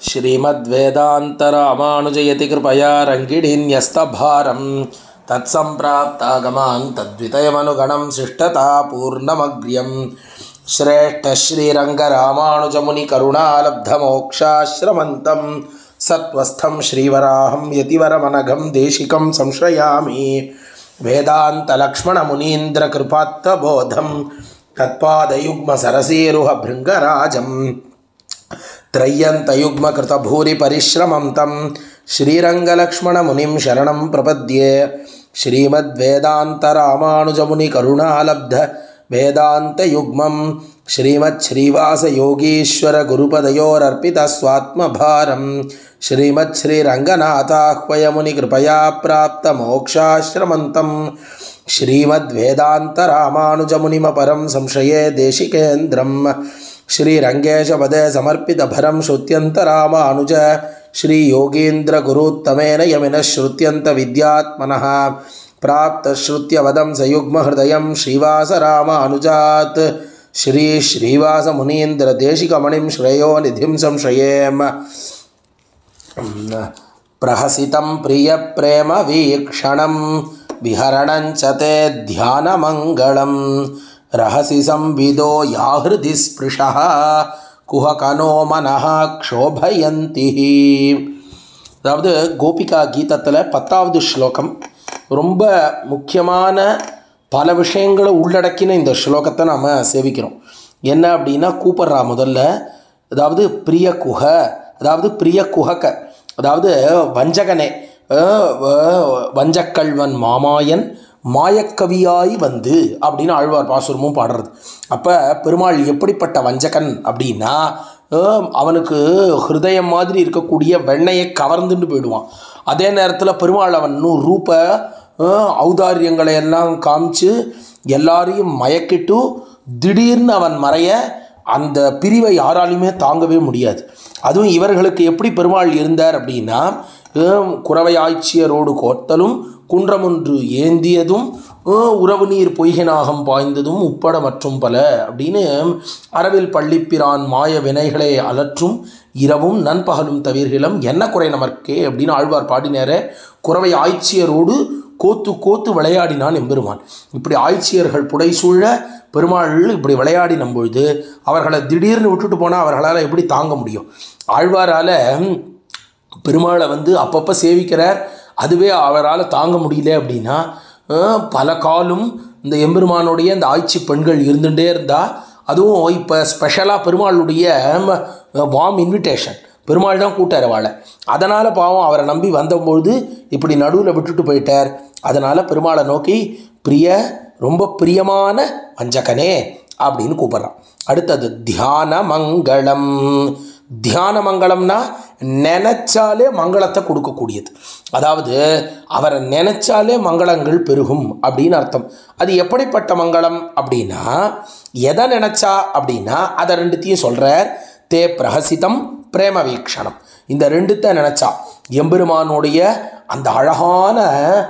श्रीमद्वेदान्तरामानुजयति कृपया रङ्गिणीन्यस्तभारं तत्सम्प्राप्तागमान् तद्वितयमनुगणं शिष्टतापूर्णमग्र्यं श्रेष्ठश्रीरङ्गरामानुजमुनिकरुणालब्धमोक्षाश्रमन्तं सत्त्वस्थं श्रीवराहं यतिवरमनघं देशिकं संश्रयामि वेदान्तलक्ष्मणमुनीन्द्रकृपात्तबोधं तत्पादयुग्मसरसीरुहभृङ्गराजम् त्रय्यन्तयुग्मकृतभूरिपरिश्रमं तं श्रीरङ्गलक्ष्मणमुनिं शरणं प्रपद्ये श्रीमद्वेदान्तरामानुजमुनिकरुणालब्ध वेदान्तयुग्मं श्रीमच्छ्रीवासयोगीश्वरगुरुपदयोरर्पितस्वात्मभारं श्रीमच्छ्रीरङ्गनाथाह्वयमुनिकृपया प्राप्तमोक्षाश्रमन्तं श्रीमद्वेदान्तरामानुजमुनिमपरं संशये देशिकेन्द्रम् श्रीरङ्गेशपदे समर्पितभरं श्रुत्यन्तरामानुज श्रीयोगीन्द्रगुरुत्तमेन यमिनः श्रुत्यन्तविद्यात्मनः प्राप्तश्रुत्यवदं सयुग्महृदयं श्रीवासरामानुजात् श्रीश्रीवासमुनीन्द्रदेशिकमणिं श्रेयो निधिं संश्रयेम प्रहसितं प्रियप्रेमवीक्षणं विहरणञ्च ते ध्यानमङ्गलम् रहसि संविदो या हृदि स्पृशः குஹகனோ மனஹா க்ஷோபயந்தி அதாவது கோபிகா கீதத்தில் பத்தாவது ஸ்லோகம் ரொம்ப முக்கியமான பல விஷயங்களை உள்ளடக்கின இந்த ஸ்லோகத்தை நாம் சேவிக்கிறோம் என்ன அப்படின்னா கூப்பிட்றா முதல்ல அதாவது பிரிய குஹ அதாவது பிரிய குஹக அதாவது வஞ்சகனே வஞ்சக்கல்வன் மாமாயன் மாயக்கவியாய் வந்து அப்படின்னு ஆழ்வார் பாசுரமும் பாடுறது அப்போ பெருமாள் எப்படிப்பட்ட வஞ்சகன் அப்படின்னா அவனுக்கு ஹிருதயம் மாதிரி இருக்கக்கூடிய வெண்ணையை கவர்ந்துட்டு போயிடுவான் அதே நேரத்தில் பெருமாள் அவன் இன்னும் ரூப ஔதாரியங்களை எல்லாம் காமிச்சு எல்லாரையும் மயக்கிட்டு திடீர்னு அவன் மறைய அந்த பிரிவை யாராலையுமே தாங்கவே முடியாது அதுவும் இவர்களுக்கு எப்படி பெருமாள் இருந்தார் அப்படின்னா குறவை ஆய்ச்சியரோடு கோத்தலும் குன்றமொன்று ஏந்தியதும் உறவு நீர் பொய்கனாகம் பாய்ந்ததும் உப்பட மற்றும் பல அப்படின்னு அரவில் பள்ளிப்பிரான் மாய வினைகளை அலற்றும் இரவும் நண்பகலும் தவிர்கிலம் என்ன குறை நமர்க்கே அப்படின்னு ஆழ்வார் பாடினேர குறவை ஆய்ச்சியரோடு கோத்து கோத்து விளையாடினான் எம்பெருமான் இப்படி ஆய்ச்சியர்கள் புடைசூழ பெருமாள் இப்படி விளையாடின பொழுது அவர்களை திடீர்னு விட்டுட்டு போனால் அவர்களால் எப்படி தாங்க முடியும் ஆழ்வாரால் பெருமாளை வந்து அப்பப்போ சேவிக்கிறார் அதுவே அவரால் தாங்க முடியல அப்படின்னா பல காலம் இந்த எம்பெருமானுடைய இந்த ஆய்ச்சி பெண்கள் இருந்துகிட்டே இருந்தால் அதுவும் இப்போ ஸ்பெஷலாக பெருமாளுடைய வாம் இன்விடேஷன் பெருமாள் தான் கூட்டார் வாழை அதனால் பாவம் அவரை நம்பி வந்தபொழுது இப்படி நடுவில் விட்டுட்டு போயிட்டார் அதனால் பெருமாளை நோக்கி பிரிய ரொம்ப பிரியமான வஞ்சகனே அப்படின்னு கூப்பிட்றான் அடுத்தது தியான மங்களம் தியான மங்களம்னா நினச்சாலே மங்களத்தை கொடுக்கக்கூடியது அதாவது அவரை நினச்சாலே மங்களங்கள் பெருகும் அப்படின்னு அர்த்தம் அது எப்படிப்பட்ட மங்களம் அப்படின்னா எதை நினச்சா அப்படின்னா அதை ரெண்டுத்தையும் சொல்கிறார் தே பிரகசிதம் பிரேம வீக்ஷணம் இந்த ரெண்டுத்தை நினச்சா எம்பெருமானுடைய அந்த அழகான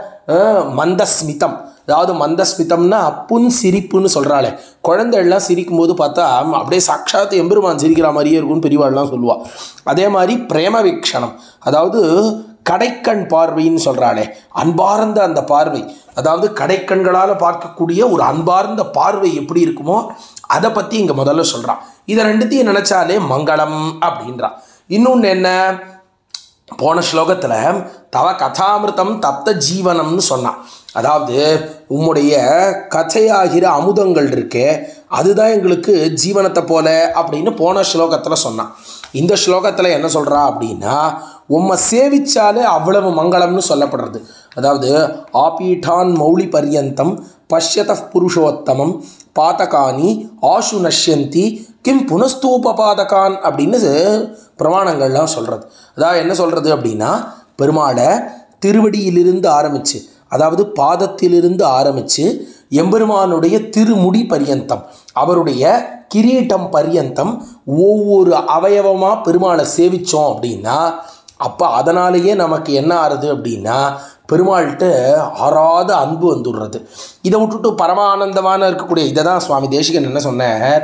மந்தஸ்மிதம் அதாவது மந்தஸ்மிதம்னா புன் சிரிப்புன்னு சொல்கிறாளே குழந்தைகள்லாம் சிரிக்கும்போது பார்த்தா அப்படியே சாட்சாத் எம்பெருமான் சிரிக்கிற மாதிரியே இருக்கும்னு பெரியவாள்லாம் சொல்லுவாள் அதே மாதிரி பிரேம வீக்ஷணம் அதாவது கடைக்கண் பார்வைன்னு சொல்கிறாளே அன்பார்ந்த அந்த பார்வை அதாவது கடைக்கண்களால் பார்க்கக்கூடிய ஒரு அன்பார்ந்த பார்வை எப்படி இருக்குமோ அதை பற்றி இங்கே முதல்ல சொல்கிறான் இதை ரெண்டுத்தையும் நினச்சாலே மங்களம் அப்படின்றான் இன்னொன்று என்ன போன ஸ்லோகத்தில் தவ கதாமிருத்தம் தப்த ஜீவனம்னு சொன்னான் அதாவது உம்முடைய கதையாகிற அமுதங்கள் இருக்கே அதுதான் எங்களுக்கு ஜீவனத்தை போல அப்படின்னு போன ஸ்லோகத்தில் சொன்னான் இந்த ஸ்லோகத்தில் என்ன சொல்கிறா அப்படின்னா உம்மை சேவிச்சாலே அவ்வளவு மங்களம்னு சொல்லப்படுறது அதாவது ஆபீட்டான் மௌலி பரியந்தம் பஷ்யத புருஷோத்தமம் பாதகானி ஆஷு நஷ்யந்தி கிம் புனஸ்தூபாதகான் அப்படின்னு பிரமாணங்கள்லாம் சொல்கிறது அதாவது என்ன சொல்கிறது அப்படின்னா பெருமாளை திருவடியிலிருந்து ஆரம்பித்து அதாவது பாதத்திலிருந்து ஆரம்பித்து எம்பெருமானுடைய திருமுடி பரியந்தம் அவருடைய கிரீட்டம் பரியந்தம் ஒவ்வொரு அவயவமாக பெருமாளை சேவித்தோம் அப்படின்னா அப்போ அதனாலேயே நமக்கு என்ன ஆறுது அப்படின்னா பெருமாள்கிட்ட ஆறாத அன்பு வந்துடுறது இதை விட்டுட்டு பரமானந்தமான இருக்கக்கூடிய இதை தான் சுவாமி தேசிகன் என்ன சொன்னார்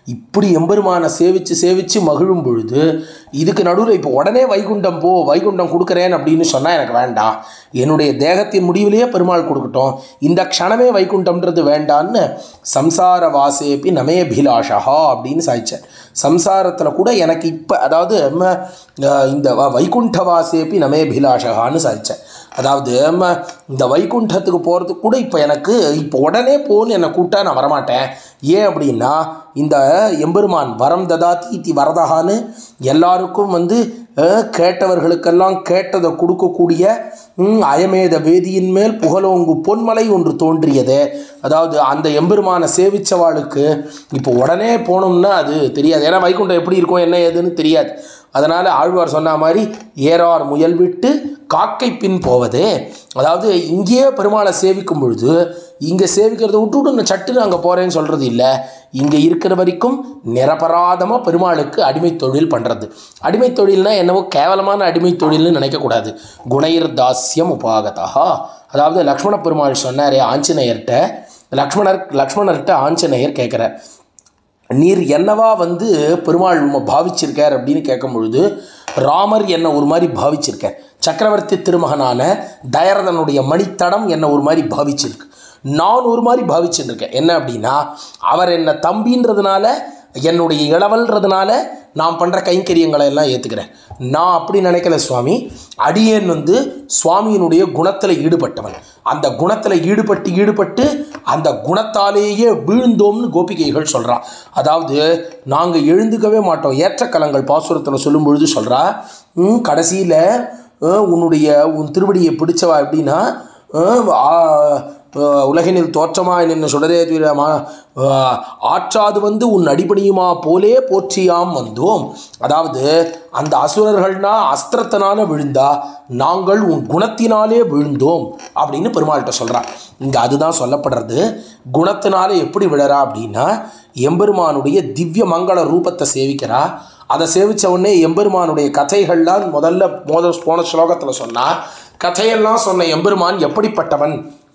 இப்படி எம்பெருமானை சேவித்து சேவித்து மகிழும் பொழுது இதுக்கு நடுவில் இப்போ உடனே வைகுண்டம் போ வைகுண்டம் கொடுக்குறேன் அப்படின்னு சொன்னால் எனக்கு வேண்டாம் என்னுடைய தேகத்தின் முடிவிலேயே பெருமாள் கொடுக்கட்டும் இந்த க்ஷணமே வைகுண்டம்ன்றது வேண்டான்னு சம்சார வாசேபி நமேபிலாஷா அப்படின்னு சாய்ச்சேன் சம்சாரத்தில் கூட எனக்கு இப்போ அதாவது ம, அஹ், இந்த வ- வைகுண்ட வாசேபி நமேபிலாஷகான்னு சாய்ச்சேன் அதாவது ம, இந்த வைகுண்டத்துக்கு போகிறதுக்கு கூட இப்போ எனக்கு இப்போ உடனே போன்னு என்னை கூப்பிட்டா நான் வரமாட்டேன் ஏன் அப்படின்னா இந்த எம்பெருமான் வரம் ததாதி இத்தி வரதகான்னு எல்லாருக்கும் வந்து அஹ், கேட்டவர்களுக்கெல்லாம் கேட்டதை கொடுக்கக்கூடிய ம், அயமேத வேதியின் மேல் புகழோங்கு பொன்மலை ஒன்று தோன்றியது அதாவது அந்த எம்பெருமானை சேவிச்சவாளுக்கு இப்போ உடனே போனோம்னா அது தெரியாது ஏன்னா வைகுண்டம் எப்படி இருக்கும் என்ன ஏதுன்னு தெரியாது அதனால் ஆழ்வார் சொன்ன மாதிரி ஏறார் முயல் விட்டு காக்கை பின் போவதே அதாவது இங்கேயே பெருமாளை சேவிக்கும் பொழுது இங்கே சேவிக்கிறத விட்டுவிட்டு நான் சட்டுன்னு அங்கே போகிறேன்னு சொல்கிறது இல்லை இங்கே இருக்கிற வரைக்கும் நிரபராதமாக பெருமாளுக்கு அடிமை தொழில் பண்ணுறது அடிமை தொழில்னா என்னவோ கேவலமான அடிமை தொழில்னு நினைக்கக்கூடாது குணைர் தாஸ்யம் உபாகதா அதாவது லக்ஷ்மண பெருமாள் சொன்னாரே ஆஞ்சநேயர்கிட்ட லக்ஷ்மணர் லக்ஷ்மணர்கிட்ட ஆஞ்சநேயர் கேட்குறார் நீர் என்னவா வந்து பெருமாள் உம்மை பாவிச்சிருக்கார் அப்படின்னு கேட்கும் பொழுது ராமர் என்னை ஒரு மாதிரி பாவிச்சிருக்கார் சக்கரவர்த்தி திருமகனான தயரதனுடைய மணித்தடம் என்னை ஒரு மாதிரி பாவிச்சிருக்கு நான் ஒரு மாதிரி பாவிச்சுட்டு இருக்கேன் என்ன அப்படின்னா அவர் என்னை தம்பின்றதுனால என்னுடைய இளவல்றதுனால நான் பண்ணுற கைங்கரியங்களை எல்லாம் ஏற்றுக்கிறேன் நான் அப்படி நினைக்கல சுவாமி அடியேன் வந்து சுவாமியினுடைய குணத்தில் ஈடுபட்டவன் அந்த குணத்தில் ஈடுபட்டு ஈடுபட்டு அந்த குணத்தாலேயே வீழ்ந்தோம்னு கோபிகைகள் சொல்கிறா அதாவது நாங்கள் எழுந்துக்கவே மாட்டோம் ஏற்றக்கலங்கள் பாசுரத்தில் சொல்லும் பொழுது சொல்கிறா கடைசியில் உன்னுடைய உன் திருவடியை பிடிச்சவா எப்படின்னா அஹ், ஆ- அஹ், உலகினில் தோற்றமாய் நின்று சுடரே துயரமா அஹ், ஆற்றாது வந்து உன் அடிபணியுமா போலே போற்றியாம் வந்தோம் அதாவது அந்த அசுரர்கள்னா அஸ்திரத்தினால விழுந்தா நாங்கள் உன் குணத்தினாலே விழுந்தோம் அப்படின்னு பெருமாள்கிட்ட சொல்றா இங்கே அதுதான் சொல்லப்படுறது குணத்தினாலே எப்படி விழறா அப்படின்னா எம்பெருமானுடைய திவ்ய மங்கள ரூபத்தை சேவிக்கிறா அதை சேவிச்ச உடனே எம்பெருமானுடைய கதைகள்லாம் முதல்ல மோத போன ஸ்லோகத்தில் சொன்னா கதையெல்லாம் சொன்ன எம்பெருமான் எப்படிப்பட்டவன்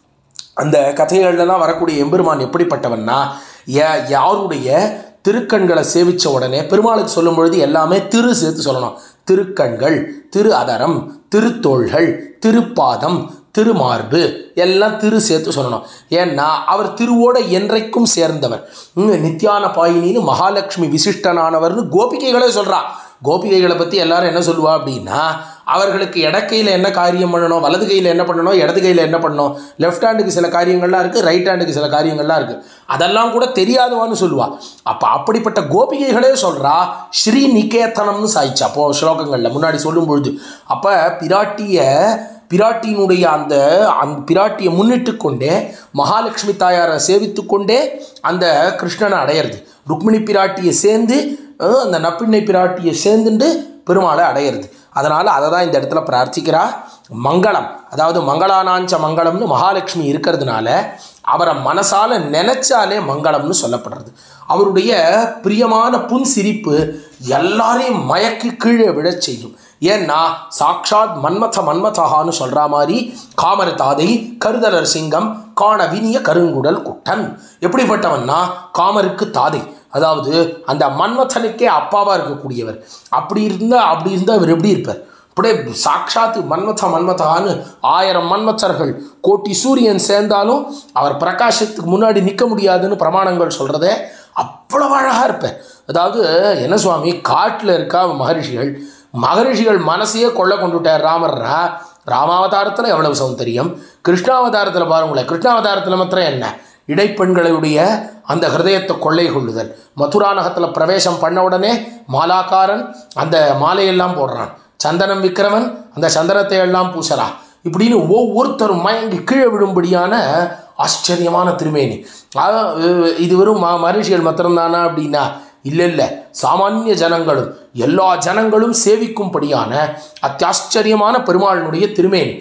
அந்த கதைகள்லாம் வரக்கூடிய எம்பெருமான் எப்படிப்பட்டவன்னா யா- யாருடைய திருக்கண்களை சேவிச்ச உடனே பெருமாளுக்கு சொல்லும் பொழுது எல்லாமே திரு சேர்த்து சொல்லணும் திருக்கண்கள் திரு அதரம் திருத்தோள்கள் திருப்பாதம் திருமார்பு எல்லாம் திரு சேர்த்து சொல்லணும் ஏன்னா அவர் திருவோட என்றைக்கும் சேர்ந்தவர் ம், நித்யான பாயினின்னு மகாலட்சுமி விசிஷ்டனானவர்னு கோபிகைகளே சொல்றா கோபிகைகளை பற்றி எல்லாரும் என்ன சொல்லுவா அப்படின்னா அவர்களுக்கு இடக்கையில் என்ன காரியம் பண்ணணும் வலது கையில் என்ன பண்ணணும் இடது கையில் என்ன பண்ணணும் லெஃப்ட் ஹேண்டுக்கு சில காரியங்கள்லாம் இருக்குது ரைட் ஹேண்டுக்கு சில காரியங்கள்லாம் இருக்குது அதெல்லாம் கூட தெரியாதவான்னு சொல்லுவா அப்போ அப்படிப்பட்ட கோபிகைகளே சொல்கிறா ஸ்ரீ நிகேதனம்னு சாய்ச்சா அப்போ ஸ்லோகங்களில் முன்னாடி சொல்லும் பொழுது அப்போ பிராட்டிய பிராட்டியினுடைய அந்த அந்த பிராட்டியை முன்னிட்டு கொண்டே மகாலட்சுமி தாயாரை சேவித்து கொண்டே அந்த கிருஷ்ணனை அடையிறது ருக்மிணி பிராட்டியை சேர்ந்து அஹ், அந்த நப்பிண்ணை பிராட்டியை சேர்ந்துட்டு பெருமாளை அடையிறது அதனால் அதை தான் இந்த இடத்துல பிரார்த்திக்கிறா மங்களம் அதாவது மங்களானாஞ்ச மங்களம்னு மகாலட்சுமி இருக்கிறதுனால அவரை மனசால நினைச்சாலே மங்களம்னு சொல்லப்படுறது அவருடைய பிரியமான புன் சிரிப்பு எல்லாரையும் மயக்கி கீழே விழச் செய்யும் ஏன்னா சாக்ஷாத் மன்மத மன்மதகான்னு சொல்ற மாதிரி காமர தாதை கருதலர் சிங்கம் காண வினிய கருங்குடல் குட்டன் எப்படிப்பட்டவன்னா காமருக்கு தாதை அதாவது அந்த மன்மதனுக்கே அப்பாவா இருக்கக்கூடியவர் அப்படி இருந்தா அப்படி இருந்தா அவர் எப்படி இருப்பார் அப்படியே சாக்ஷாத் மன்மத மன்மதான்னு ஆயிரம் மன்மதர்கள் கோட்டி சூரியன் சேர்ந்தாலும் அவர் பிரகாசத்துக்கு முன்னாடி நிற்க முடியாதுன்னு பிரமாணங்கள் சொல்கிறதே அவ்வளவு அழகாக இருப்பார் அதாவது என்ன சுவாமி காட்டில் இருக்கா மகரிஷிகள் மகரிஷிகள் மனசையே கொள்ள கொண்டுட்டார் ராமர்னா ராமாவதாரத்தில் எவ்வளவு சௌந்தரியம் கிருஷ்ணாவதாரத்தில் பாருங்களேன் கிருஷ்ணாவதாரத்தில் மாத்திரம் என்ன இடைப்பெண்களுடைய அந்த ஹிருதயத்தை கொள்ளை கொள்ளுதல் மதுரா நகத்தில் பிரவேசம் பண்ண உடனே மாலாக்காரன் அந்த மாலையெல்லாம் போடுறான் சந்தனம் விற்கிறவன் அந்த சந்தனத்தை எல்லாம் பூசறா இப்படின்னு ஒவ்வொருத்தரும் மயங்கி கீழே விழும்படியான ஆச்சரியமான திருமேனி அதான், அஹ், இது வெறும் மா மகரிஷிகள் மாத்திரம்தானா அப்படின்னா இல்லை இல்லை சாமானிய ஜனங்களும் எல்லா ஜனங்களும் சேவிக்கும்படியான அத்தியாச்சரியமான பெருமாளினுடைய திருமேனி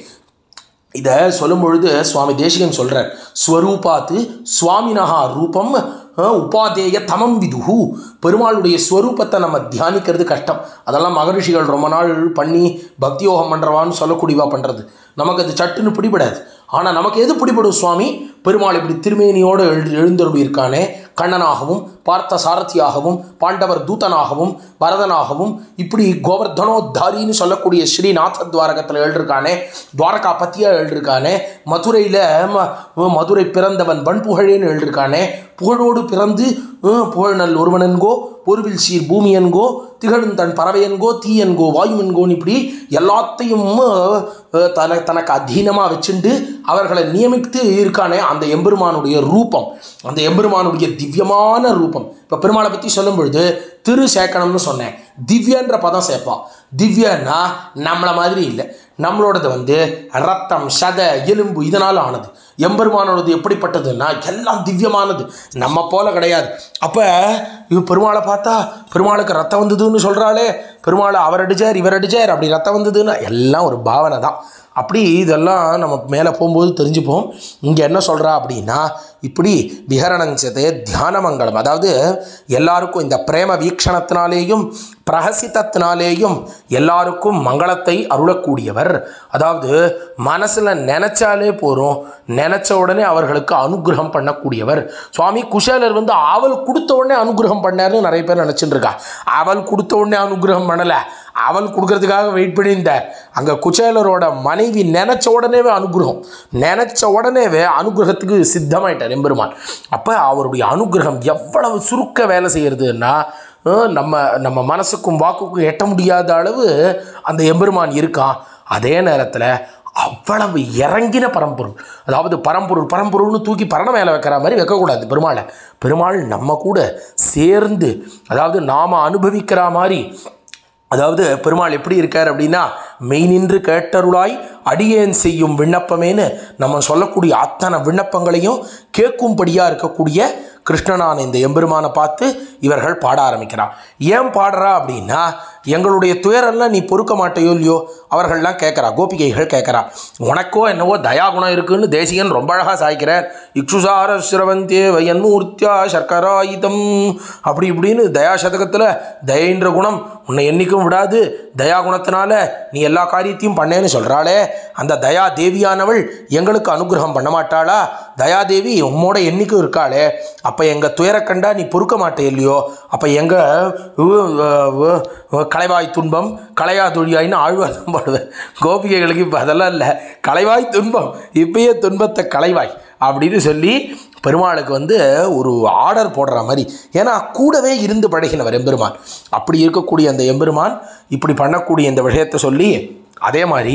இதை சொல்லும் பொழுது சுவாமி தேசிகன் சொல்கிறார் ஸ்வரூபாத்து சுவாமினஹா ரூபம் அஹ், உபாதேய தமம் விதுஹு பெருமாளுடைய ஸ்வரூபத்தை நம்ம தியானிக்கிறது கஷ்டம் அதெல்லாம் மகரிஷிகள் ரொம்ப நாள் பண்ணி பக்தியோகம் பண்ணுறவான்னு சொல்லக்கூடியவா பண்ணுறது நமக்கு அது சட்டுன்னு பிடிபடாது ஆனால் நமக்கு எது பிடிபடும் சுவாமி பெருமாள் இப்படி திருமேனியோடு எழு எழுந்தருளி இருக்கானே கண்ணனாகவும் பார்த்த சாரதியாகவும் பாண்டவர் தூதனாகவும் பரதனாகவும் இப்படி கோவர்தனோத்தாரின்னு சொல்லக்கூடிய ஸ்ரீநாத துவாரகத்தில் எழுதிருக்கானே துவாரகா பத்தியா எழுதிருக்கானே மதுரையில் மதுரை பிறந்தவன் வன்புகழேன்னு எழுதிருக்கானே புகழோடு பிறந்து அஹ், புகழ்நல் ஒருவனென்கோ பொருவில் சீர் பூமியன்கோ திகழும் தன் பறவையன்கோ தீயன்கோ வாயுமென்கோன்னு இப்படி எல்லாத்தையும் அஹ், அஹ், தன தனக்கு அதீனமாக வச்சுண்டு அவர்களை நியமித்து இருக்கானே அந்த எம்பெருமானுடைய ரூபம் அந்த எம்பெருமானுடைய திவ்யமான ரூபம் இப்போ பெருமாளை பற்றி சொல்லும் பொழுது திரு சேக்கணம்னு சொன்னேன் திவ்யன்ற பதம் சேர்ப்பான் திவ்யன்னா நம்மளை மாதிரி இல்லை நம்மளோடது வந்து ரத்தம் சத எலும்பு இதனால் ஆனது எம்பெருமானோடது எப்படிப்பட்டதுன்னா எல்லாம் திவ்யமானது நம்ம போல கிடையாது அப்போ இவ பெருமாளை பார்த்தா பெருமாளுக்கு ரத்தம் வந்ததுன்னு சொல்கிறாளே பெருமாளை அவர் அடிச்சார் இவர் அடிச்சார் அப்படி ரத்தம் வந்ததுன்னா எல்லாம் ஒரு பாவனை தான் அப்படி இதெல்லாம் நம்ம மேலே போகும்போது தெரிஞ்சுப்போம் இங்கே என்ன சொல்கிறா அப்படின்னா இப்படி விஹரணஞ்சதே தியானமங்கலம் அதாவது எல்லாருக்கும் இந்த பிரேம வீக்ஷணத்தினாலேயும் பிரகசிதத்தினாலேயும் எல்லாருக்கும் மங்களத்தை அருளக்கூடியவர் அதாவது மனசில் நினச்சாலே போகிறோம் நினச்ச உடனே அவர்களுக்கு அனுகிரகம் பண்ணக்கூடியவர் சுவாமி குஷேலர் வந்து அவள் கொடுத்த உடனே அனுகிரகம் பண்ணாருன்னு நிறைய பேர் நினச்சிட்டு இருக்கா அவள் கொடுத்த உடனே அனுகிரகம் பண்ணலை அவள் கொடுக்கறதுக்காக வெயிட் பண்ணியிருந்தார் அங்கே குச்சேலரோட மனைவி நினச்ச உடனேவே அனுகிரகம் நினச்ச உடனேவே அனுகிரகத்துக்கு சித்தமாயிட்டார் எம்பெருமான் அப்போ அவருடைய அனுகிரகம் எவ்வளவு சுருக்க வேலை செய்கிறதுன்னா அஹ், நம்ம நம்ம மனசுக்கும் வாக்குக்கும் எட்ட முடியாத அளவு அந்த எம்பெருமான் இருக்கான் அதே நேரத்தில் அவ்வளவு இறங்கின பரம்பொருள் அதாவது பரம்பொருள் பரம்பொருள்னு தூக்கி பரண மேலே வைக்கிற மாதிரி வைக்கக்கூடாது பெருமாளை பெருமாள் நம்ம கூட சேர்ந்து அதாவது நாம் அனுபவிக்கிற மாதிரி அதாவது பெருமாள் எப்படி இருக்கார் அப்படின்னா மெய் நின்று கேட்டருளாய் அடியேன் செய்யும் விண்ணப்பமேன்னு நம்ம சொல்லக்கூடிய அத்தனை விண்ணப்பங்களையும் கேட்கும்படியாக இருக்கக்கூடிய கிருஷ்ணனான இந்த எம்பெருமானை பார்த்து இவர்கள் பாட ஆரம்பிக்கிறான் ஏன் பாடுறா அப்படின்னா எங்களுடைய துயரெல்லாம் நீ பொறுக்க மாட்டையோ இல்லையோ அவர்கள்லாம் கேட்குறா கோபிகைகள் கேட்குறா உனக்கோ என்னவோ தயாகுணம் இருக்குன்னு தேசிகன் ரொம்ப அழகாக சாய்க்கிறார் இக்ஷுசார சிரவந்தே வயன்மூர்த்தியா சர்க்கராயுதம் அப்படி இப்படின்னு தயா சதகத்தில் தயன்ற குணம் உன்னை என்னைக்கும் விடாது தயா குணத்தினால நீ எல்லா காரியத்தையும் பண்ணேன்னு சொல்கிறாளே அந்த தயா தேவியானவள் எங்களுக்கு அனுகிரகம் பண்ண மாட்டாளா தயாதேவி உம்மோட என்னைக்கும் இருக்காளே அப்போ எங்கள் துயரை கண்டா நீ பொறுக்க மாட்டே இல்லையோ அப்போ எங்கள் கலைவாய் துன்பம் கலையா தொழியாயின்னு ஆழ்வார் தான் பாடுவேன் கோபிகைகளுக்கு இப்போ அதெல்லாம் இல்லை கலைவாய் துன்பம் இப்பயே துன்பத்தை கலைவாய் அப்படின்னு சொல்லி பெருமாளுக்கு வந்து ஒரு ஆர்டர் போடுற மாதிரி ஏன்னா கூடவே இருந்து பழகினவர் எம்பெருமான் அப்படி இருக்கக்கூடிய அந்த எம்பெருமான் இப்படி பண்ணக்கூடிய இந்த விஷயத்தை சொல்லி அதே மாதிரி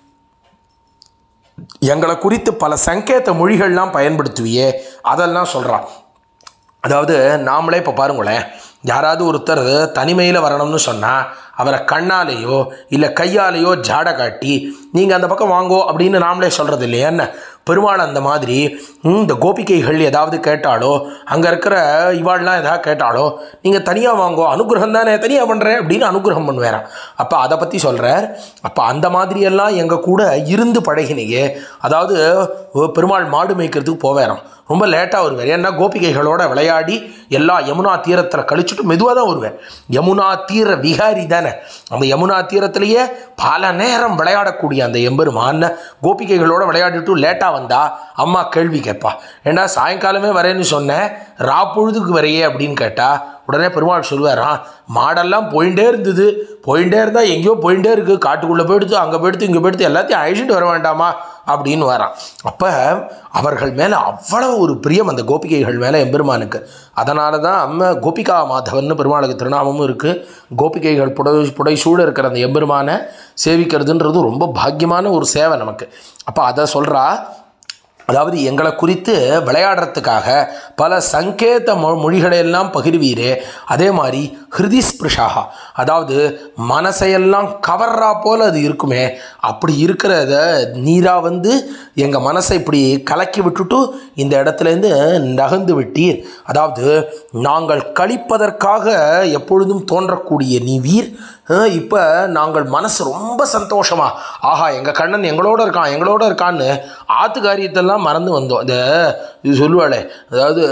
எங்களை குறித்து பல சங்கேத மொழிகள்லாம் பயன்படுத்துவியே அதெல்லாம் சொல்கிறான் அதாவது நாமளே இப்போ பாருங்களேன் யாராவது ஒருத்தர் தனிமையில் வரணும்னு சொன்னால் அவரை கண்ணாலேயோ இல்லை கையாலேயோ ஜாடை காட்டி நீங்கள் அந்த பக்கம் வாங்கோ அப்படின்னு நாமளே சொல்கிறது இல்லையா என்ன பெருமாள் அந்த மாதிரி ம், இந்த கோபிகைகள் ஏதாவது கேட்டாலோ அங்கே இருக்கிற இவாள்லாம் ஏதாவது கேட்டாலோ நீங்கள் தனியாக வாங்கோ அனுகிரகம் தானே தனியாக பண்ணுறேன் அப்படின்னு அனுகிரகம் பண்ணுவேறான் அப்போ அதை பற்றி சொல்கிறார் அப்போ அந்த மாதிரியெல்லாம் எங்கள் கூட இருந்து பழகினையே அதாவது ஓ, பெருமாள் மாடு மேய்க்கிறதுக்கு போவேறான் ரொம்ப லேட்டாக வருவார் ஏன்னா கோபிகைகளோட விளையாடி எல்லா யமுனா தீரத்தில் கழிச்சுட்டு மெதுவாக தான் வருவேன் யமுனா தீர விகாரி தானே அந்த யமுனா தீரத்திலேயே பல நேரம் விளையாடக்கூடிய அந்த எம்பெருமான் கோபிகைகளோட விளையாடிட்டு லேட்டாக வந்தா அம்மா கேள்வி கேட்பா ஏன்னா சாயங்காலமே வரேன்னு சொன்னேன் ரா பொழுதுக்கு வரையே அப்படின்னு கேட்டா உடனே பெருமாள் சொல்லுவாராம் மாடெல்லாம் போயிட்டே இருந்தது போயிட்டே இருந்தால் எங்கேயோ போயிட்டே இருக்குது காட்டுக்குள்ளே போயிடுத்து அங்கே போயிடுத்து இங்கே போயிடுத்து எல்லாத்தையும் அழிச்சிட்டு வர வேண்டாமா அப்படின்னு வரான் அப்போ அவர்கள் மேலே அவ்வளவு ஒரு பிரியம் அந்த கோபிகைகள் மேலே எம்பெருமானுக்கு அதனால தான் அம்மா கோபிகா மாதவன்னு பெருமாளுக்கு திருநாமமும் இருக்குது கோபிகைகள் புடை புடைசூழ இருக்கிற அந்த எம்பெருமானை சேவிக்கிறதுன்றது ரொம்ப பாக்கியமான ஒரு சேவை நமக்கு அப்போ அதை சொல்கிறா அதாவது எங்களை குறித்து விளையாடுறதுக்காக பல சங்கேத மொ மொழிகளையெல்லாம் பகிர்வீரே அதே மாதிரி ஹிருதி ஸ்பிருஷாக அதாவது மனசையெல்லாம் கவர்றா போல் அது இருக்குமே அப்படி இருக்கிறத நீரா வந்து எங்கள் மனசை இப்படி கலக்கி விட்டுட்டு இந்த இடத்துலேருந்து நகர்ந்து விட்டீர் அதாவது நாங்கள் கழிப்பதற்காக எப்பொழுதும் தோன்றக்கூடிய நீ வீர் இப்போ நாங்கள் மனசு ரொம்ப சந்தோஷமா ஆஹா எங்கள் கண்ணன் எங்களோட இருக்கான் எங்களோட இருக்கான்னு ஆத்து காரியத்தெல்லாம் மறந்து வந்தோம் இந்த இது சொல்லுவாளே அதாவது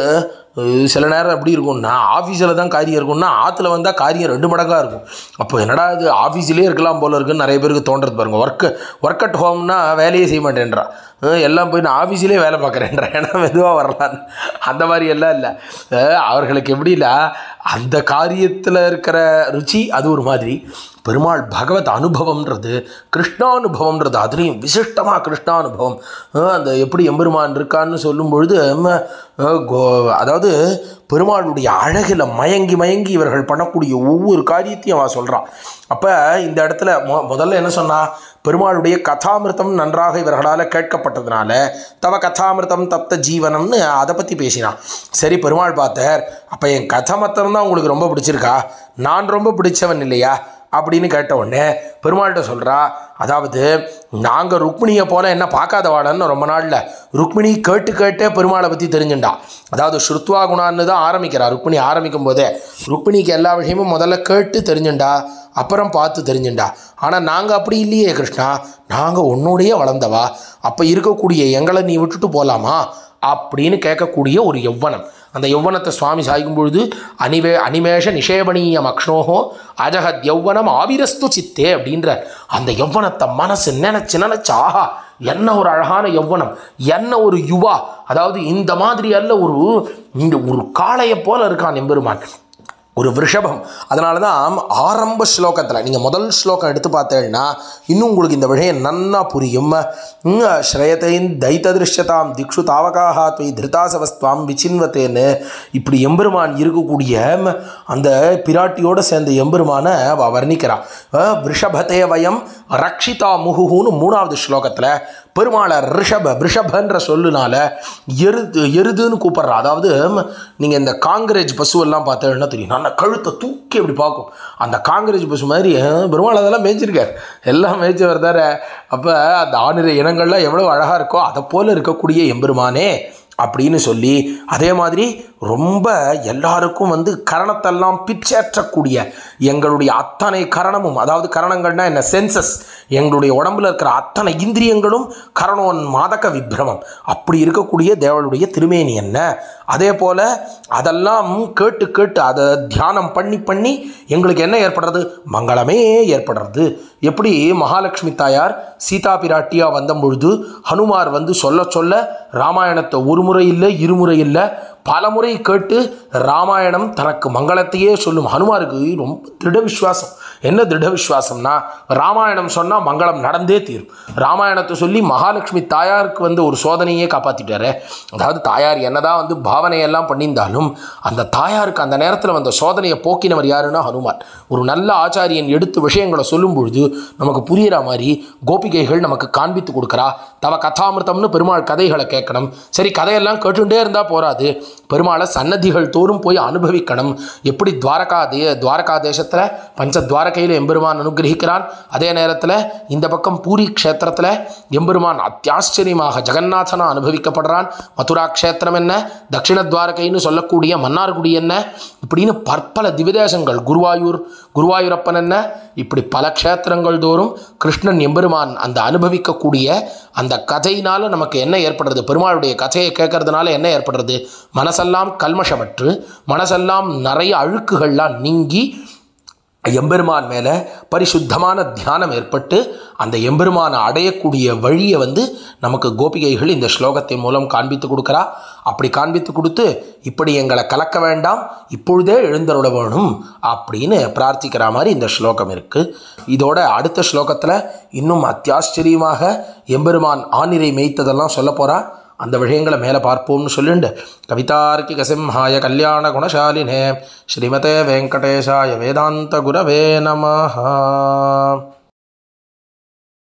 அஹ் சில நேரம் எப்படி இருக்கும்னா ஆஃபீஸில் தான் காரியம் இருக்கும்னா ஆற்றுல வந்தால் காரியம் ரெண்டு மடங்காக இருக்கும் அப்போ என்னடா இது ஆஃபீஸ்லேயே இருக்கலாம் போல இருக்குன்னு நிறைய பேருக்கு தோன்றது பாருங்க ஒர்க்கு ஒர்க் அட் ஹோம்னா வேலையே செய்ய மாட்டேன்றா அஹ் எல்லாம் போய் நான் ஆஃபீஸிலே வேலை பார்க்குறேன்றா ஏன்னா மெதுவாக வரலான்னு அந்த மாதிரி எல்லாம் இல்லை அஹ் அவர்களுக்கு எப்படின்னா அந்த காரியத்தில் இருக்கிற ருச்சி அது ஒரு மாதிரி பெருமாள் பகவத் அனுபவம்ன்றது கிருஷ்ணானுபவம்ன்றது அதுலேயும் விசிஷ்டமாக கிருஷ்ணானுபவம் அஹ் அந்த எப்படி எம்பெருமான் இருக்கான்னு சொல்லும் பொழுது ம, அஹ் கோ அதாவது பெருமாளுடைய அழகில் மயங்கி மயங்கி இவர்கள் பண்ணக்கூடிய ஒவ்வொரு காரியத்தையும் அவன் சொல்கிறான் அப்போ இந்த இடத்துல மொ முதல்ல என்ன சொன்னா பெருமாளுடைய கதாமிருத்தம் நன்றாக இவர்களால் கேட்கப்பட்டதுனால தவ கதாமிருத்தம் தப்த ஜீவனம்னு அதை பற்றி பேசினான் சரி பெருமாள் பார்த்தார் அப்போ என் கதாமத்தம் தான் உங்களுக்கு ரொம்ப பிடிச்சிருக்கா நான் ரொம்ப பிடிச்சவன் இல்லையா அப்படின்னு கேட்ட உடனே பெருமாள்கிட்ட சொல்கிறா அதாவது நாங்கள் ருக்மிணியை போல என்ன பார்க்காதவாளன்னு ரொம்ப நாளில் ருக்மிணி கேட்டு கேட்டே பெருமாளை பற்றி தெரிஞ்சுண்டா அதாவது ஸ்ருத்வா குணான்னு தான் ஆரம்பிக்கிறா ருக்மிணி ஆரம்பிக்கும் போதே ருக்மிணிக்கு எல்லா விஷயமும் முதல்ல கேட்டு தெரிஞ்சுண்டா அப்புறம் பார்த்து தெரிஞ்சுண்டா ஆனால் நாங்கள் அப்படி இல்லையே கிருஷ்ணா நாங்கள் உன்னோடையே வளர்ந்தவா அப்போ இருக்கக்கூடிய எங்களை நீ விட்டுட்டு போகலாமா அப்படின்னு கேட்கக்கூடிய ஒரு யௌவனம் அந்த யௌவனத்தை சுவாமி சாய்க்கும் பொழுது அனிவே அனிமேஷ நிஷேபணீயம் அக்ஷ்ணோஹோ அஜகத் யௌவனம் ஆவிரஸ்து சித்தே அப்படின்ற அந்த யௌவனத்தை மனசு நினச்சி நினச்சி ஆஹா என்ன ஒரு அழகான யௌவனம் என்ன ஒரு யுவா அதாவது இந்த மாதிரி அல்ல ஒரு இந்த ஒரு காளையை போல இருக்கான் எம்பெருமான் ஒரு விஷபம் அதனால தான் ஆரம்ப ஸ்லோகத்தில் நீங்கள் முதல் ஸ்லோகம் எடுத்து பார்த்தேன்னா இன்னும் உங்களுக்கு இந்த விஷயம் நன்னா புரியும் ம், ஸ்ரயத்தைன் தைத்த திருஷ்யதாம் திக்ஷு தாவகாஹா துவை திருதாசவஸ்துவாம் விசின்வத்தேன்னு இப்படி எம்பெருமான் இருக்கக்கூடிய ம், அந்த பிராட்டியோடு சேர்ந்த எம்பெருமானை அவ வர்ணிக்கிறான் அஹ், விஷபதே வயம் ரக்ஷிதா முகுன்னு மூணாவது ஸ்லோகத்தில் பெருமாளை ரிஷப ரிஷபன்ற சொல்லுனால எருது எருதுன்னு கூப்பிட்றா அதாவது நீங்கள் இந்த காங்கிரேஜ் பசுவெல்லாம் பார்த்தீங்கன்னா தெரியும் நல்லா கழுத்தை தூக்கி அப்படி பார்க்கும் அந்த காங்கிரேஜ் பசு மாதிரி அஹ், பெருமாள் அதெல்லாம் மேய்ச்சிருக்கார் எல்லாம் மேய்ச்சவர் தானே அப்போ அந்த ஆணிர இனங்கள்லாம் எவ்வளோ அழகாக இருக்கோ அதை போல் இருக்கக்கூடிய எம்பெருமானே அப்படின்னு சொல்லி அதே மாதிரி ரொம்ப எல்லாருக்கும் வந்து கரணத்தெல்லாம் பிச்சேற்றக்கூடிய எங்களுடைய அத்தனை கரணமும் அதாவது கரணங்கள்னா என்ன சென்சஸ் எங்களுடைய உடம்புல இருக்கிற அத்தனை இந்திரியங்களும் கரணோன் மாதக விப்ரமம் அப்படி இருக்கக்கூடிய தேவனுடைய திருமேனி என்ன அதே போல் அதெல்லாம் கேட்டு கேட்டு அதை தியானம் பண்ணி பண்ணி எங்களுக்கு என்ன ஏற்படுறது மங்களமே ஏற்படுறது எப்படி மகாலட்சுமி தாயார் சீதா பிராட்டியாக வந்த பொழுது ஹனுமார் வந்து சொல்ல சொல்ல ராமாயணத்தை ஒரு முறை இல்லை இருமுறை இல்லை பல முறை கேட்டு ராமாயணம் தனக்கு மங்களத்தையே சொல்லும் ஹனுமாருக்கு ரொம்ப திருட விசுவாசம் என்ன திருட விசுவாசம்னா ராமாயணம் சொன்னால் மங்களம் நடந்தே தீரும் ராமாயணத்தை சொல்லி மகாலட்சுமி தாயாருக்கு வந்து ஒரு சோதனையே காப்பாற்றிட்டாரு அதாவது தாயார் என்னதான் வந்து பாவனையெல்லாம் பண்ணியிருந்தாலும் அந்த தாயாருக்கு அந்த நேரத்தில் வந்த சோதனையை போக்கினவர் யாருன்னா ஹனுமான் ஒரு நல்ல ஆச்சாரியன் எடுத்து விஷயங்களை சொல்லும் பொழுது நமக்கு புரியிற மாதிரி கோபிகைகள் நமக்கு காண்பித்து கொடுக்குறா தவ கதாமிருத்தம்னு பெருமாள் கதைகளை கேட்கணும் சரி கதையெல்லாம் கேட்டுட்டே இருந்தால் போராது பெருமாளை சன்னதிகள் தோறும் போய் அனுபவிக்கணும் எப்படி துவாரகா தே துவாரகா தேசத்தில் பஞ்ச துவாரகையில் எம்பெருமான் அனுகிரகிக்கிறான் அதே நேரத்தில் இந்த பக்கம் பூரி க்ஷேத்திரத்தில் எம்பெருமான் அத்தியாச்சரியமாக ஜெகநாதனா அனுபவிக்கப்படுறான் மதுரா க்ஷேத்திரம் என்ன தட்சிண துவாரகைன்னு சொல்லக்கூடிய மன்னார்குடி என்ன இப்படின்னு பற்பல திவிதேசங்கள் குருவாயூர் குருவாயூரப்பன் என்ன இப்படி பல க்ஷேத்திரங்கள் தோறும் கிருஷ்ணன் எம்பெருமான் அந்த அனுபவிக்கக்கூடிய அந்த கதையினால நமக்கு என்ன ஏற்படுறது பெருமாளுடைய கதையை கேட்கறதுனால என்ன ஏற்படுறது மனசெல்லாம் கல்மஷமற்று மனசெல்லாம் நிறைய அழுக்குகள்லாம் நீங்கி எம்பெருமான் மேலே பரிசுத்தமான தியானம் ஏற்பட்டு அந்த எம்பெருமானை அடையக்கூடிய வழியை வந்து நமக்கு கோபிகைகள் இந்த ஸ்லோகத்தின் மூலம் காண்பித்து கொடுக்குறா அப்படி காண்பித்து கொடுத்து இப்படி எங்களை கலக்க வேண்டாம் இப்பொழுதே எழுந்தருள வேணும் அப்படின்னு பிரார்த்திக்கிற மாதிரி இந்த ஸ்லோகம் இருக்குது இதோட அடுத்த ஸ்லோகத்தில் இன்னும் அத்தியாச்சரியமாக எம்பெருமான் ஆனிரை மேய்த்ததெல்லாம் சொல்ல போகிறா அந்த விஷயங்களை மேலே பார்ப்போம்னு சொல்லிண்டு கவிதார்க்கிக சிம்ஹாய கல்யாண குணசாலினே ஸ்ரீமதே வெங்கடேஷாய வேதாந்த குரவே நமஹா